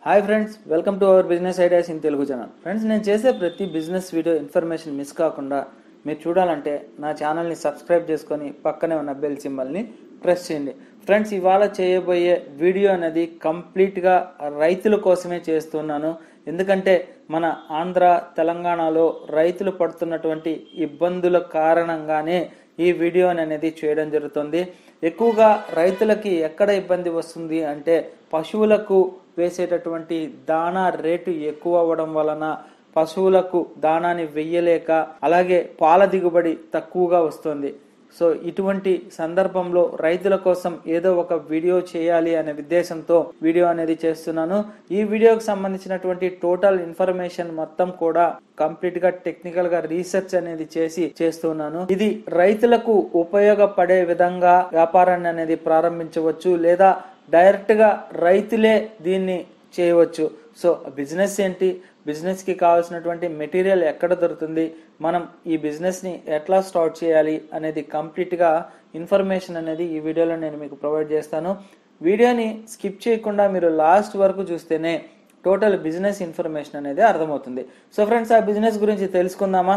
hi friends welcome to our business ideas in Telugu channel friends నేను చేసే ప్రతి business video information miss కాకుండా మీరు చూడాలంటే నా ఛానల్ని సబ్స్క్రైబ్ చేసుకొని పక్కనే ఉన్న బెల్ సింబల్ని ప్రెస్ చేయండి ఫ్రెండ్స్ ఇవాళ చేయబోయే వీడియో అనేది కంప్లీట్గా రైతుల కోసమే చేస్తున్నాను ఎందుకంటే మన ఆంధ్ర తెలంగాణలో రైతులు పడుతున్నటువంటి ఇబ్బందుల కారణంగానే ఈ వీడియోని అనేది చేయడం జరుగుతుంది ఎక్కువగా రైతులకి ఎక్కడ ఇబ్బంది వస్తుంది అంటే పశువులకు వేసేటటువంటి దాణా రేటు ఎక్కువ అవ్వడం వలన పశువులకు దానాన్ని వెయ్యలేక అలాగే పాల దిగుబడి తక్కువగా వస్తుంది సో ఇటువంటి సందర్భంలో రైతుల కోసం ఏదో ఒక వీడియో చేయాలి అనే ఉద్దేశంతో వీడియో అనేది చేస్తున్నాను ఈ వీడియోకి సంబంధించినటువంటి టోటల్ ఇన్ఫర్మేషన్ మొత్తం కూడా కంప్లీట్ గా టెక్నికల్ గా రీసెర్చ్ అనేది చేసి చేస్తున్నాను ఇది రైతులకు ఉపయోగపడే విధంగా వ్యాపారాన్ని అనేది ప్రారంభించవచ్చు లేదా డైరెక్ట్ గా రైతులే దీన్ని చేయవచ్చు సో బిజినెస్ ఏంటి బిజినెస్ కి కావాల్సినటువంటి మెటీరియల్ ఎక్కడ దొరుకుతుంది మనం ఈ బిజినెస్ ని ఎట్లా స్టార్ట్ చేయాలి అనేది కంప్లీట్ గా ఇన్ఫర్మేషన్ అనేది ఈ వీడియోలో నేను మీకు ప్రొవైడ్ చేస్తాను వీడియోని స్కిప్ చేయకుండా మీరు లాస్ట్ వరకు చూస్తేనే టోటల్ బిజినెస్ ఇన్ఫర్మేషన్ అనేది అర్థమవుతుంది సో ఫ్రెండ్స్ ఆ బిజినెస్ గురించి తెలుసుకుందామా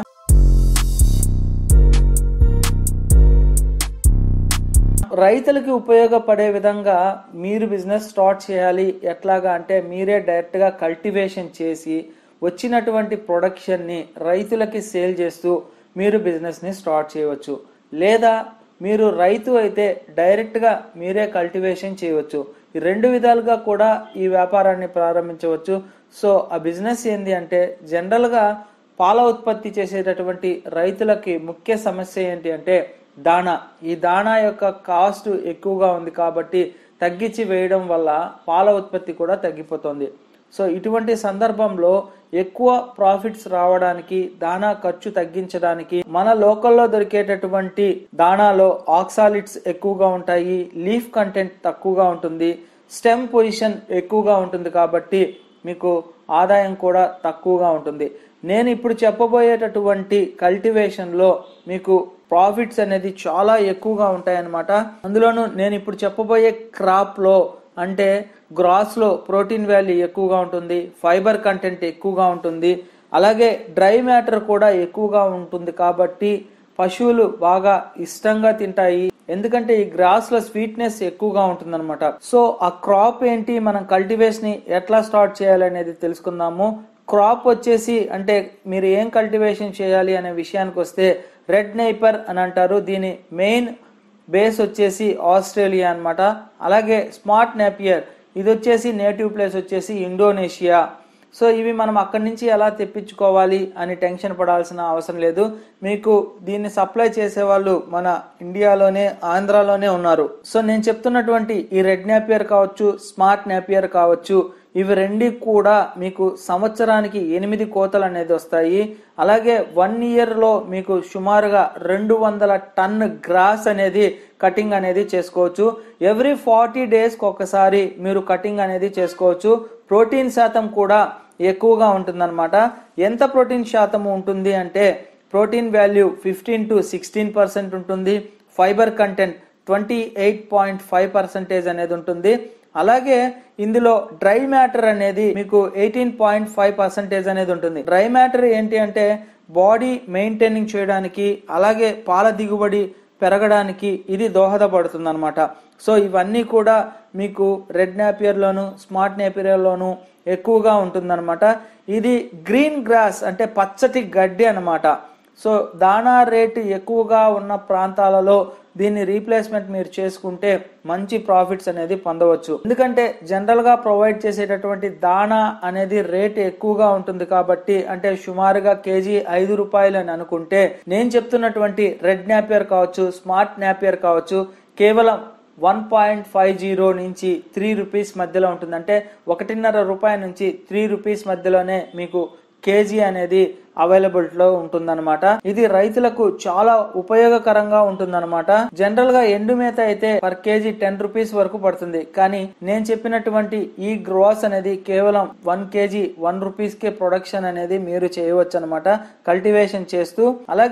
రైతులకి ఉపయోగపడే విధంగా మీరు బిజినెస్ స్టార్ట్ చేయాలి ఎట్లాగా అంటే మీరే డైరెక్ట్గా కల్టివేషన్ చేసి వచ్చినటువంటి ప్రొడక్షన్ని రైతులకి సేల్ చేస్తూ మీరు బిజినెస్ని స్టార్ట్ చేయవచ్చు లేదా మీరు రైతు అయితే డైరెక్ట్గా మీరే కల్టివేషన్ చేయవచ్చు ఈ రెండు విధాలుగా కూడా ఈ వ్యాపారాన్ని ప్రారంభించవచ్చు సో ఆ బిజినెస్ ఏంటి అంటే జనరల్గా పాల ఉత్పత్తి చేసేటటువంటి రైతులకి ముఖ్య సమస్య ఏంటి అంటే దాణా ఈ దాణా యొక్క కాస్ట్ ఎక్కువగా ఉంది కాబట్టి తగ్గించి వేయడం వల్ల పాల ఉత్పత్తి కూడా తగ్గిపోతుంది సో ఇటువంటి సందర్భంలో ఎక్కువ ప్రాఫిట్స్ రావడానికి దాణా ఖర్చు తగ్గించడానికి మన లోకల్లో దొరికేటటువంటి దాణాలో ఆక్సాలిడ్స్ ఎక్కువగా ఉంటాయి లీఫ్ కంటెంట్ తక్కువగా ఉంటుంది స్టెమ్ పొజిషన్ ఎక్కువగా ఉంటుంది కాబట్టి మీకు ఆదాయం కూడా తక్కువగా ఉంటుంది నేను ఇప్పుడు చెప్పబోయేటటువంటి కల్టివేషన్లో మీకు ప్రాఫిట్స్ అనేది చాలా ఎక్కువగా ఉంటాయన్నమాట అందులోనూ నేను ఇప్పుడు చెప్పబోయే క్రాప్లో అంటే గ్రాస్లో ప్రోటీన్ వాల్యూ ఎక్కువగా ఉంటుంది ఫైబర్ కంటెంట్ ఎక్కువగా ఉంటుంది అలాగే డ్రై మ్యాటర్ కూడా ఎక్కువగా ఉంటుంది కాబట్టి పశువులు బాగా ఇష్టంగా తింటాయి ఎందుకంటే ఈ గ్రాస్ లో స్వీట్నెస్ ఎక్కువగా ఉంటుంది అనమాట సో ఆ క్రాప్ ఏంటి మనం కల్టివేషన్ ని ఎట్లా స్టార్ట్ చేయాలనేది తెలుసుకుందాము క్రాప్ వచ్చేసి అంటే మీరు ఏం కల్టివేషన్ చేయాలి అనే విషయానికి వస్తే రెడ్ నైపర్ అని అంటారు దీని మెయిన్ బేస్ వచ్చేసి ఆస్ట్రేలియా అన్నమాట అలాగే స్మార్ట్ నేపియర్ ఇది వచ్చేసి నేటివ్ ప్లేస్ వచ్చేసి ఇండోనేషియా సో ఇవి మనం అక్కడి నుంచి ఎలా తెప్పించుకోవాలి అని టెన్షన్ పడాల్సిన అవసరం లేదు మీకు దీన్ని సప్లై చేసే వాళ్ళు మన ఇండియాలోనే ఆంధ్రాలోనే ఉన్నారు సో నేను చెప్తున్నటువంటి ఈ రెడ్ నేపియర్ కావచ్చు స్మార్ట్ నేపియర్ కావచ్చు ఇవి రెండు కూడా మీకు సంవత్సరానికి ఎనిమిది కోతలు అనేది వస్తాయి అలాగే వన్ ఇయర్లో మీకు సుమారుగా రెండు వందల టన్ గ్రాస్ అనేది కటింగ్ అనేది చేసుకోవచ్చు ఎవ్రీ ఫార్టీ డేస్కి ఒకసారి మీరు కటింగ్ అనేది చేసుకోవచ్చు ప్రోటీన్ శాతం కూడా ఎక్కువగా ఉంటుందన్నమాట ఎంత ప్రోటీన్ శాతం ఉంటుంది అంటే protein value fifteen to sixteen percent ఉంటుంది fibre content twenty eight point five percentage అనేది ఉంటుంది అలాగే ఇందులో డ్రై మ్యాటర్ అనేది మీకు ఎయిటీన్ పాయింట్ ఫైవ్ పర్సెంటేజ్ అనేది ఉంటుంది డ్రై మ్యాటర్ ఏంటి అంటే బాడీ మెయింటైనింగ్ చేయడానికి అలాగే పాల దిగుబడి పెరగడానికి ఇది దోహదపడుతుంది అనమాట సో ఇవన్నీ కూడా మీకు రెడ్ నేపియర్లోను స్మార్ట్ నేపియర్లోను ఎక్కువగా ఉంటుందన్నమాట ఇది గ్రీన్ గ్రాస్ అంటే పచ్చటి గడ్డి అనమాట సో దాణా రేటు ఎక్కువగా ఉన్న ప్రాంతాలలో దీన్ని రీప్లేస్మెంట్ మీరు చేసుకుంటే మంచి ప్రాఫిట్స్ అనేది పొందవచ్చు ఎందుకంటే జనరల్ గా ప్రొవైడ్ చేసేటటువంటి దాణా అనేది రేట్ ఎక్కువగా ఉంటుంది కాబట్టి అంటే సుమారుగా కేజీ ఐదు రూపాయలు అని అనుకుంటే నేను చెప్తున్నటువంటి రెడ్ నాపియర్ కావచ్చు స్మార్ట్ నాపియర్ కావచ్చు కేవలం వన్ పాయింట్ ఫైవ్ జీరో నుంచి త్రీ రూపీస్ మధ్యలో ఉంటుంది అంటే ఒకటిన్నర రూపాయల నుంచి త్రీ రూపీస్ మధ్యలోనే మీకు కేజీ అనేది అవైలబిలిటీలో ఉంటుందన్నమాట ఇది రైతులకు చాలా ఉపయోగకరంగా ఉంటుందన్నమాట జనరల్ గా ఎండు మేత అయితే పర్ కేజీ టెన్ రూపీస్ వరకు పడుతుంది కానీ నేను చెప్పినటువంటి ఈ గ్రోస్ అనేది కేవలం వన్ కేజీ వన్ రూపీస్ కే ప్రొడక్షన్ అనేది మీరు చేయవచ్చు అనమాట కల్టివేషన్ చేస్తూ అలాగే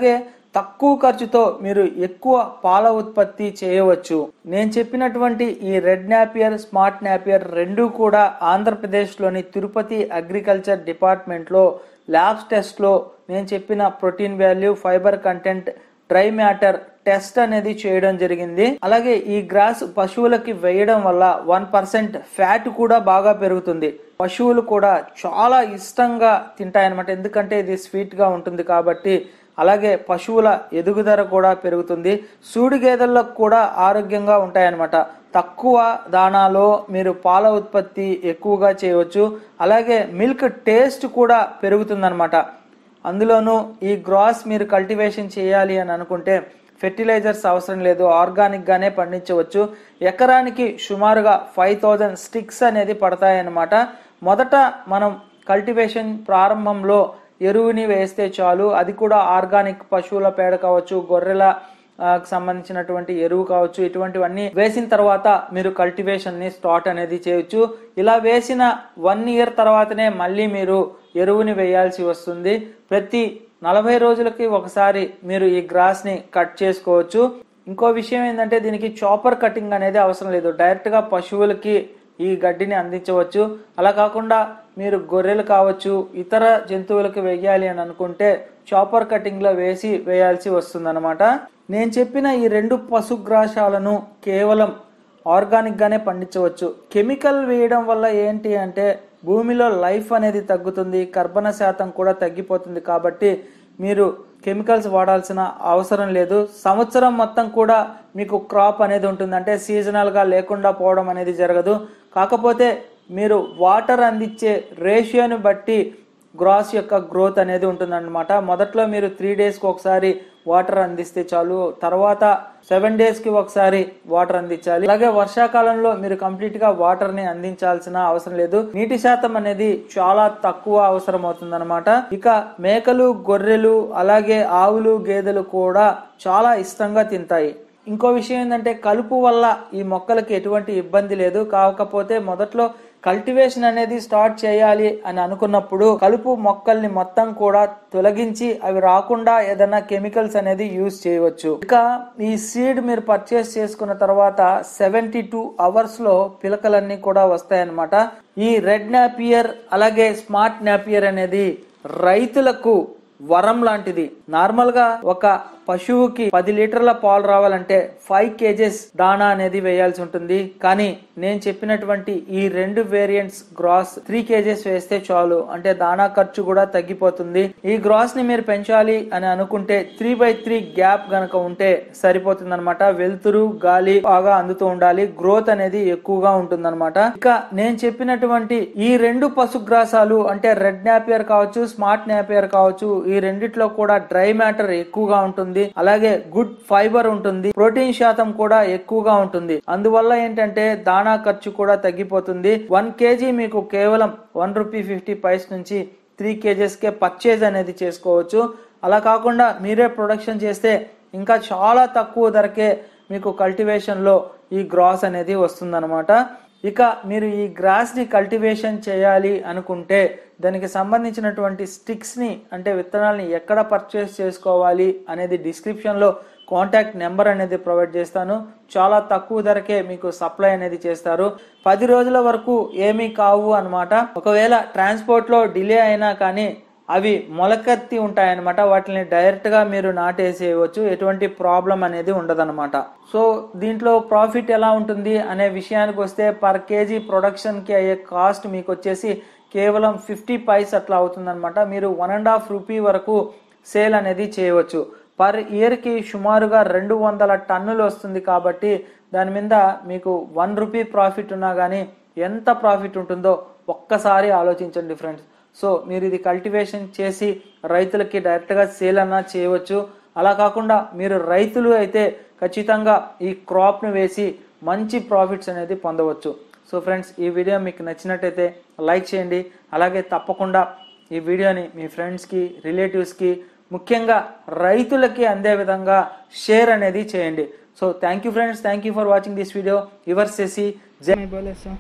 తక్కువ ఖర్చుతో మీరు ఎక్కువ పాల ఉత్పత్తి చేయవచ్చు నేను చెప్పినటువంటి ఈ రెడ్ నాపియర్ స్మార్ట్ నాపియర్ రెండు కూడా ఆంధ్రప్రదేశ్లోని తిరుపతి అగ్రికల్చర్ డిపార్ట్మెంట్లో ల్యాబ్స్ టెస్ట్లో నేను చెప్పిన protein value fibre content dry matter test అనేది చేయడం జరిగింది అలాగే ఈ గ్రాస్ పశువులకి వేయడం వల్ల వన్ పర్సెంట్ ఫ్యాట్ కూడా బాగా పెరుగుతుంది పశువులు కూడా చాలా ఇష్టంగా తింటాయన్నమాట ఎందుకంటే ఇది స్వీట్ గా ఉంటుంది కాబట్టి అలాగే పశువుల ఎదుగుదల కూడా పెరుగుతుంది సూడి గేదెలకు కూడా ఆరోగ్యంగా ఉంటాయన్నమాట తక్కువ దానాలో మీరు పాల ఉత్పత్తి ఎక్కువగా చేయవచ్చు అలాగే మిల్క్ టేస్ట్ కూడా పెరుగుతుందన్నమాట అందులోనూ ఈ గ్రాస్ మీరు కల్టివేషన్ చేయాలి అని అనుకుంటే ఫెర్టిలైజర్స్ అవసరం లేదు ఆర్గానిక్ గానే పండించవచ్చు ఎకరానికి సుమారుగా ఫైవ్ థౌజండ్ స్టిక్స్ అనేది పడతాయన్నమాట మొదట మనం కల్టివేషన్ ప్రారంభంలో ఎరువుని వేస్తే చాలు అది కూడా ఆర్గానిక్ పశువుల పేడ కావచ్చు గొర్రెల ఆ, కు సంబంధించినటువంటి ఎరువు కావచ్చు ఇటువంటివన్నీ వేసిన తర్వాత మీరు కల్టివేషన్ ని స్టార్ట్ అనేది చేయొచ్చు ఇలా వేసిన వన్ ఇయర్ తర్వాతనే మళ్ళీ మీరు ఎరువుని వేయాల్సి వస్తుంది ప్రతి నలభై రోజులకి ఒకసారి మీరు ఈ గ్రాస్ ని కట్ చేసుకోవచ్చు ఇంకో విషయం ఏంటంటే దీనికి చాపర్ కటింగ్ అనేది అవసరం లేదు డైరెక్ట్ గా పశువులకి ఈ గడ్డిని అందించవచ్చు అలా కాకుండా మీరు గొర్రెలు కావచ్చు ఇతర జంతువులకు వేయాలి అని అనుకుంటే చాపర్ కటింగ్ లో వేసి వేయాల్సి వస్తుందన్నమాట నేను చెప్పిన ఈ రెండు పశుగ్రాసాలను కేవలం ఆర్గానిక్ గానే పండించవచ్చు కెమికల్ వేయడం వల్ల ఏంటి అంటే భూమిలో లైఫ్ అనేది తగ్గుతుంది కర్బన శాతం కూడా తగ్గిపోతుంది కాబట్టి మీరు కెమికల్స్ వాడాల్సిన అవసరం లేదు సంవత్సరం మొత్తం కూడా మీకు క్రాప్ అనేది ఉంటుంది అంటే సీజనల్ గా లేకుండా పోవడం అనేది జరగదు కాకపోతే మీరు వాటర్ అందించే రేషియోని బట్టి గ్రాస్ యొక్క గ్రోత్ అనేది ఉంటుందన్నమాట మొదట్లో మీరు త్రీ డేస్కి ఒకసారి వాటర్ అందిస్తే చాలు తర్వాత సెవెన్ డేస్కి ఒకసారి వాటర్ అందించాలి అలాగే వర్షాకాలంలో మీరు కంప్లీట్ గా వాటర్ ని అందించాల్సిన అవసరం లేదు నీటి శాతం అనేది చాలా తక్కువ అవసరం అవుతుంది ఇక మేకలు గొర్రెలు అలాగే ఆవులు గేదెలు కూడా చాలా ఇష్టంగా తింటాయి ఇంకో విషయం ఏంటంటే కలుపు వల్ల ఈ మొక్కలకి ఎటువంటి ఇబ్బంది లేదు కాకపోతే మొదట్లో కల్టివేషన్ అనేది స్టార్ట్ చేయాలి అని అనుకున్నప్పుడు కలుపు మొక్కల్ని మొత్తం కూడా తొలగించి అవి రాకుండా ఏదైనా కెమికల్స్ అనేది యూజ్ చేయవచ్చు ఇక ఈ సీడ్ మీరు పర్చేస్ చేసుకున్న తర్వాత సెవెంటీ టూ అవర్స్ లో పిలకలన్నీ కూడా వస్తాయన్నమాట ఈ రెడ్ నాపియర్ అలాగే స్మార్ట్ నాపియర్ అనేది రైతులకు వరం లాంటిది నార్మల్ గా ఒక పశువుకి పది లీటర్ల పాలు రావాలంటే ఫైవ్ కేజెస్ దానా అనేది వేయాల్సి ఉంటుంది కానీ నేను చెప్పినటువంటి ఈ రెండు వేరియంట్స్ గ్రాస్ త్రీ కేజెస్ వేస్తే చాలు అంటే దానా ఖర్చు కూడా తగ్గిపోతుంది ఈ గ్రాస్ ని మీరు పెంచాలి అని అనుకుంటే త్రీ బై త్రీ గ్యాప్ గనక ఉంటే సరిపోతుంది అనమాట వెలుతురు గాలి బాగా అందుతూ ఉండాలి గ్రోత్ అనేది ఎక్కువగా ఉంటుందన్నమాట ఇక నేను చెప్పినటువంటి ఈ రెండు పశుగ్రాసాలు అంటే రెడ్ నాపియర్ కావచ్చు స్మార్ట్ నాపియర్ కావచ్చు ఈ రెండిట్లో కూడా డ్రై మ్యాటర్ ఎక్కువగా ఉంటుంది అలాగే గుడ్ ఫైబర్ ఉంటుంది ప్రోటీన్ శాతం కూడా ఎక్కువగా ఉంటుంది అందువల్ల ఏంటంటే దాణా ఖర్చు కూడా తగ్గిపోతుంది వన్ కేజీ మీకు కేవలం వన్ రూపీ ఫిఫ్టీ పైస్ నుంచి త్రీ కేజెస్ కే పర్చేజ్ అనేది చేసుకోవచ్చు అలా కాకుండా మీరే ప్రొడక్షన్ చేస్తే ఇంకా చాలా తక్కువ ధరకే మీకు కల్టివేషన్ లో ఈ గ్రాస్ అనేది వస్తుందన్నమాట ఇక మీరు ఈ గ్రాస్ ని కల్టివేషన్ చేయాలి అనుకుంటే దానికి సంబంధించినటువంటి స్టిక్స్ ని అంటే విత్తనాలని ఎక్కడ పర్చేస్ చేసుకోవాలి అనేది డిస్క్రిప్షన్ లో కాంటాక్ట్ నెంబర్ అనేది ప్రొవైడ్ చేస్తాను చాలా తక్కువ ధరకే మీకు సప్లై అనేది చేస్తారు పది రోజుల వరకు ఏమీ కావు అన్నమాట ఒకవేళ ట్రాన్స్పోర్ట్ లో డిలే అయినా కానీ అవి మొలకెత్తి ఉంటాయన్నమాట వాటిని డైరెక్ట్ గా మీరు నాటేసేయవచ్చు ఎటువంటి ప్రాబ్లం అనేది ఉండదన్నమాట సో దీంట్లో ప్రాఫిట్ ఎలా ఉంటుంది అనే విషయానికి వస్తే పర్ కేజీ ప్రొడక్షన్ కి అయ్యే కాస్ట్ మీకు వచ్చేసి కేవలం ఫిఫ్టీ పైస్ అట్లా అవుతుందన్నమాట మీరు వన్ అండ్ హాఫ్ రూపీ వరకు సేల్ అనేది చేయవచ్చు పర్ ఇయర్ కి సుమారుగా రెండు వందల టన్నులు వస్తుంది కాబట్టి దాని మీద మీకు వన్ రూపీ ప్రాఫిట్ ఉన్నా కానీ ఎంత ప్రాఫిట్ ఉంటుందో ఒక్కసారి ఆలోచించండి ఫ్రెండ్స్ సో మీరు ఇది కల్టివేషన్ చేసి రైతులకి డైరెక్ట్గా సేల్ అన్నా చేయవచ్చు అలా కాకుండా మీరు రైతులు అయితే ఖచ్చితంగా ఈ క్రాప్ను వేసి మంచి ప్రాఫిట్స్ అనేది పొందవచ్చు సో ఫ్రెండ్స్ ఈ వీడియో మీకు నచ్చినట్టయితే లైక్ చేయండి అలాగే తప్పకుండా ఈ వీడియోని మీ ఫ్రెండ్స్కి రిలేటివ్స్కి ముఖ్యంగా రైతులకి అందే విధంగా షేర్ అనేది చేయండి so thank you friends thank you for watching this video your చేసి జై బోలేసా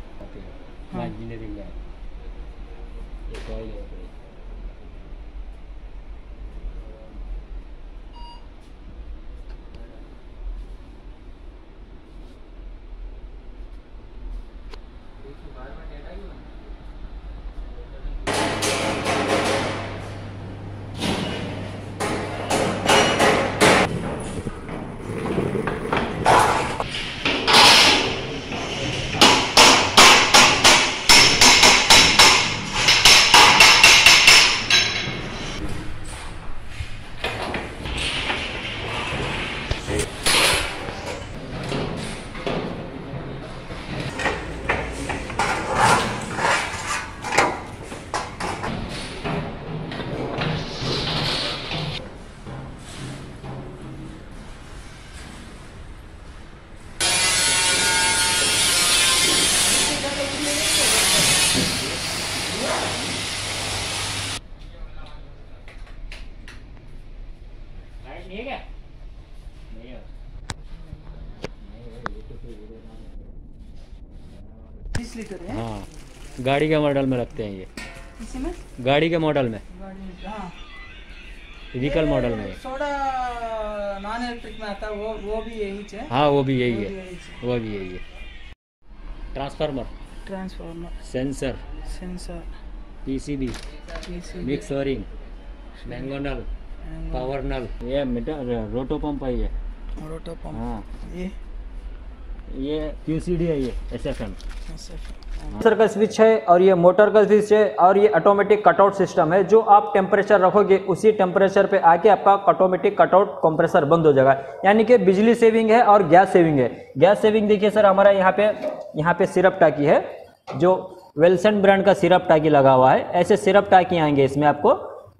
मैं इंजीनियरिंग का ये सॉइल है ये क्या नहीं है बीस लीटर है हाँ गाड़ी के मॉडल में रखते हैं ये इसी में गाड़ी के मॉडल में गाड़ी में हाँ व्हीकल मॉडल में सोडा नॉन इलेक्ट्रिक में आता है वो वो भी यही है हाँ वो भी यही वो भी है यही है वो भी यही है transformer transformer sensor sensor PCB mix wiring मैंगो नल पावर नल ये मीटर रोटो पंप है ये रोटो पंप हाँ ये ये क्यूसीडी है ये एस एफ एम सेंसर का स्विच है और ये मोटर का स्विच है और ये ऑटोमेटिक कटआउट सिस्टम है जो आप टेम्परेचर रखोगे उसी टेम्परेचर पे आके आपका ऑटोमेटिक कटआउट कंप्रेसर बंद हो जाएगा यानी कि बिजली सेविंग है और गैस सेविंग है गैस सेविंग देखिए सर हमारा यहाँ पे यहाँ पे सिरप टाकी है जो वेल्सन ब्रांड का सिरप टाकी लगा हुआ है ऐसे सिरप टाकी आएंगे इसमें आपको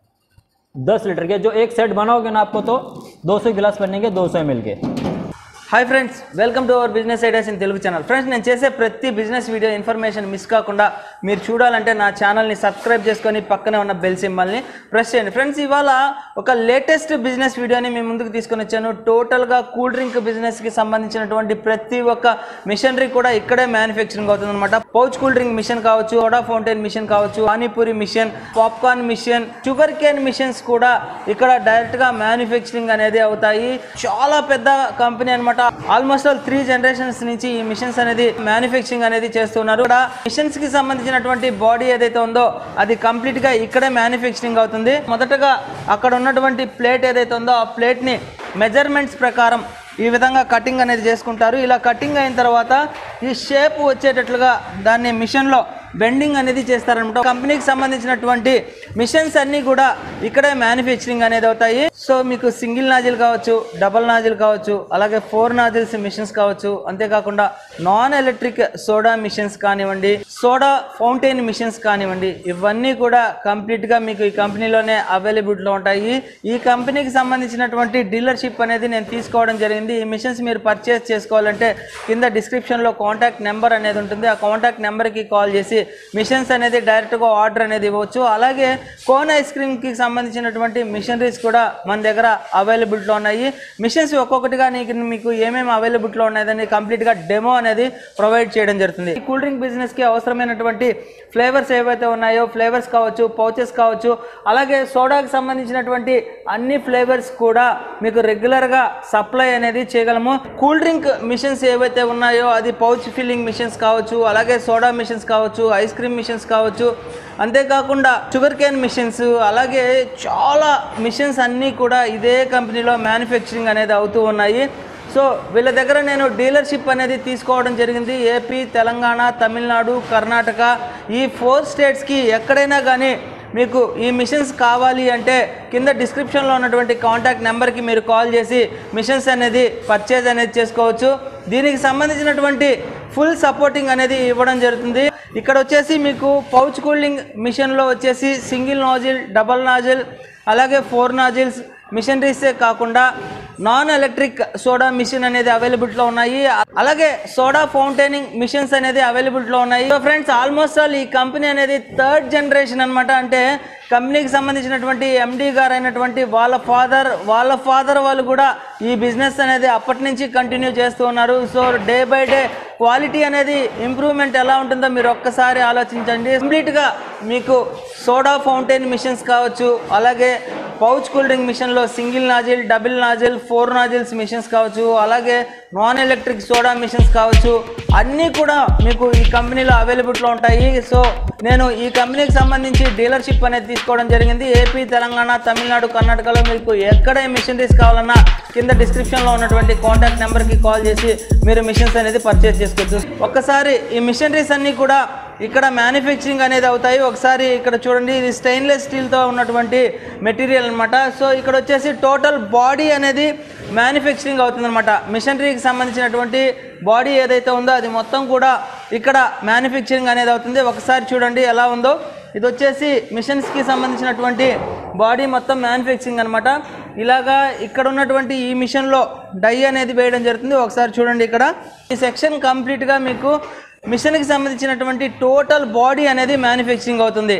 10 लीटर के जो एक सेट बनाओगे ना आपको तो 200 गिलास बनेंगे 200 एम के hi friends welcome to our business ideas in Telugu channel friends నేను చేసే ప్రతి బిజినెస్ వీడియో ఇన్ఫర్మేషన్ మిస్ కాకుండా మీరు చూడాలంటే నా ఛానల్ని సబ్స్క్రైబ్ చేసుకొని పక్కనే ఉన్న బెల్ సింబల్ని ప్రెస్ చేయండి ఫ్రెండ్స్ ఇవాళ ఒక లేటెస్ట్ బిజినెస్ వీడియోని మీ ముందుకు తీసుకొని వచ్చాను టోటల్గా కూల్ డ్రింక్ బిజినెస్కి సంబంధించినటువంటి ప్రతి ఒక్క మిషనరీ కూడా ఇక్కడే మ్యానుఫ్యాక్చరింగ్ అవుతుంది అనమాట పౌచ్ కూల్ డ్రింక్ మిషన్ కావచ్చు సోడా ఫౌంటైన్ మిషన్ కావచ్చు panipuri machine popcorn machine sugar cane machines కూడా ఇక్కడ డైరెక్ట్గా మ్యానుఫ్యాక్చరింగ్ అనేది అవుతాయి చాలా పెద్ద కంపెనీ అనమాట ఆల్మోస్ట్ ఆల్ త్రీ జనరేషన్స్ నుంచి ఈ మిషన్స్ అనేది మ్యానుఫ్యాక్చరింగ్ అనేది చేస్తున్నారు ఇక్కడ మిషన్స్ కి సంబంధించినటువంటి బాడీ ఏదైతే ఉందో అది కంప్లీట్ గా ఇక్కడే మ్యానుఫ్యాక్చరింగ్ అవుతుంది మొదటగా అక్కడ ఉన్నటువంటి ప్లేట్ ఏదైతే ఉందో ఆ ప్లేట్ ని మెజర్మెంట్స్ ప్రకారం ఈ విధంగా కటింగ్ అనేది చేసుకుంటారు ఇలా కటింగ్ అయిన తర్వాత ఈ షేప్ వచ్చేటట్లుగా దాన్ని మిషన్లో బెండింగ్ అనేది చేస్తారనమాట కంపెనీకి సంబంధించినటువంటి మిషన్స్ అన్నీ కూడా ఇక్కడే మ్యానుఫ్యాక్చరింగ్ అనేది అవుతాయి సో మీకు సింగిల్ నాజిల్ కావచ్చు డబల్ నాజిల్ కావచ్చు అలాగే ఫోర్ నాజిల్స్ మిషన్స్ కావచ్చు అంతేకాకుండా నాన్ ఎలక్ట్రిక్ సోడా మిషన్స్ కానివ్వండి సోడా ఫౌంటైన్ మిషన్స్ కానివ్వండి ఇవన్నీ కూడా కంప్లీట్గా మీకు ఈ కంపెనీలోనే అవైలబిలిటీలో ఉంటాయి ఈ కంపెనీకి సంబంధించినటువంటి డీలర్షిప్ అనేది నేను తీసుకోవడం జరిగింది ఈ మిషన్స్ మీరు పర్చేస్ చేసుకోవాలంటే కింద డిస్క్రిప్షన్లో కాంటాక్ట్ నెంబర్ అనేది ఉంటుంది ఆ కాంటాక్ట్ నెంబర్కి కాల్ చేసి మిషన్స్ అనేది డైరెక్ట్గా ఆర్డర్ అనేది ఇవ్వచ్చు అలాగే కోన్ ఐస్ క్రీమ్కి సంబంధించినటువంటి మిషనరీస్ కూడా మన దగ్గర అవైలబిలిటీలో ఉన్నాయి మిషన్స్ ఒక్కొక్కటిగా నీకు మీకు ఏమేమి అవైలబిలిటీలో ఉన్నాయని కంప్లీట్గా డెమో అనేది ప్రొవైడ్ చేయడం జరుగుతుంది ఈ కూల్ డ్రింక్ బిజినెస్కి అవసరమైనటువంటి ఫ్లేవర్స్ ఏవైతే ఉన్నాయో ఫ్లేవర్స్ కావచ్చు పౌచెస్ కావచ్చు అలాగే సోడాకి సంబంధించినటువంటి అన్ని ఫ్లేవర్స్ కూడా మీకు రెగ్యులర్గా సప్లై అనేది చేయగలము కూల్ డ్రింక్ మిషన్స్ ఏవైతే ఉన్నాయో అది పౌచ్ ఫిల్లింగ్ మిషన్స్ కావచ్చు అలాగే సోడా మిషన్స్ కావచ్చు ఐస్ క్రీమ్ మిషన్స్ కావచ్చు అంతేకాకుండా షుగర్ కేన్ మిషన్స్ అలాగే చాలా మిషన్స్ అన్నీ కూడా ఇదే కంపెనీలో మ్యానుఫ్యాక్చరింగ్ అనేది అవుతూ ఉన్నాయి సో వీళ్ళ దగ్గర నేను డీలర్షిప్ అనేది తీసుకోవడం జరిగింది ఏపీ తెలంగాణ తమిళనాడు కర్ణాటక ఈ ఫోర్ స్టేట్స్కి ఎక్కడైనా కానీ మీకు ఈ మిషన్స్ కావాలి అంటే కింద డిస్క్రిప్షన్లో ఉన్నటువంటి కాంటాక్ట్ నెంబర్కి మీరు కాల్ చేసి మిషన్స్ అనేది పర్చేజ్ అనేది చేసుకోవచ్చు దీనికి సంబంధించినటువంటి ఫుల్ సపోర్టింగ్ అనేది ఇవ్వడం జరుగుతుంది ఇక్కడ వచ్చేసి మీకు పౌచ్ కూలింగ్ మిషన్లో వచ్చేసి సింగిల్ నాజిల్ డబల్ నాజిల్ అలాగే ఫోర్ నాజిల్స్ మిషనరీసే కాకుండా నాన్ ఎలక్ట్రిక్ సోడా మిషన్ అనేది అవైలబిలిటీలో ఉన్నాయి అలాగే సోడా ఫౌంటైనింగ్ మిషన్స్ అనేది అవైలబిలిటీలో ఉన్నాయి సో ఫ్రెండ్స్ ఆల్మోస్ట్ ఆల్ ఈ కంపెనీ అనేది థర్డ్ జనరేషన్ అన్నమాట అంటే కంపెనీకి సంబంధించినటువంటి ఎండి గారు అయినటువంటి వాళ్ళ ఫాదర్ వాళ్ళ ఫాదర్ వాళ్ళు కూడా ఈ బిజినెస్ అనేది అప్పటి నుంచి కంటిన్యూ చేస్తూ ఉన్నారు so day by day quality అనేది ఇంప్రూవ్మెంట్ ఎలా ఉంటుందో మీరు ఒక్కసారి ఆలోచించండి కంప్లీట్గా మీకు సోడా ఫౌంటైన్ మిషన్స్ కావచ్చు అలాగే పౌచ్ కూల్ డ్రింక్ మిషన్లో single nozzle double nozzle four nozzles machines కావచ్చు అలాగే నాన్ ఎలక్ట్రిక్ సోడా మిషన్స్ కావచ్చు అన్నీ కూడా మీకు ఈ కంపెనీలో అవైలబిలిటీలో ఉంటాయి సో నేను ఈ కంపెనీకి సంబంధించి డీలర్షిప్ అనేది తీసుకోవడం జరిగింది ఏపీ తెలంగాణ తమిళనాడు కర్ణాటకలో మీకు ఎక్కడ మిషనరీస్ కావాలన్నా కింద డిస్క్రిప్షన్లో ఉన్నటువంటి కాంటాక్ట్ నెంబర్కి కాల్ చేసి మీరు మిషన్స్ అనేది పర్చేస్ చేసుకోవచ్చు ఒక్కసారి ఈ మిషనరీస్ అన్నీ కూడా ఇక్కడ మ్యానుఫ్యాక్చరింగ్ అనేది అవుతాయి ఒకసారి ఇక్కడ చూడండి ఇది స్టెయిన్లెస్ స్టీల్తో ఉన్నటువంటి మెటీరియల్ అనమాట సో ఇక్కడ వచ్చేసి టోటల్ బాడీ అనేది మ్యానుఫ్యాక్చరింగ్ అవుతుందన్నమాట మిషనరీకి సంబంధించినటువంటి బాడీ ఏదైతే ఉందో అది మొత్తం కూడా ఇక్కడ మ్యానుఫ్యాక్చరింగ్ అనేది అవుతుంది ఒకసారి చూడండి ఎలా ఉందో ఇది వచ్చేసి మిషన్స్కి సంబంధించినటువంటి బాడీ మొత్తం మ్యానుఫ్యాక్చరింగ్ అనమాట ఇలాగా ఇక్కడ ఉన్నటువంటి ఈ మిషన్లో డై అనేది వేయడం జరుగుతుంది ఒకసారి చూడండి ఇక్కడ ఈ సెక్షన్ కంప్లీట్గా మీకు మిషన్కి సంబంధించినటువంటి టోటల్ బాడీ అనేది మ్యానుఫ్యాక్చరింగ్ అవుతుంది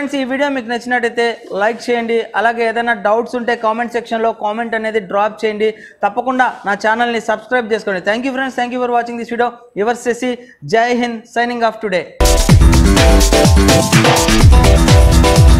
ఫ్రెండ్స్ ఈ వీడియో మీకు నచ్చినట్టయితే లైక్ చేయండి అలాగే ఏదైనా డౌట్స్ ఉంటే కామెంట్ సెక్షన్లో కామెంట్ అనేది డ్రాప్ చేయండి తప్పకుండా నా ఛానల్ని సబ్స్క్రైబ్ చేసుకోండి thank you friends thank you for watching this video your సెసి జై హింద్ సైనింగ్ ఆఫ్ టుడే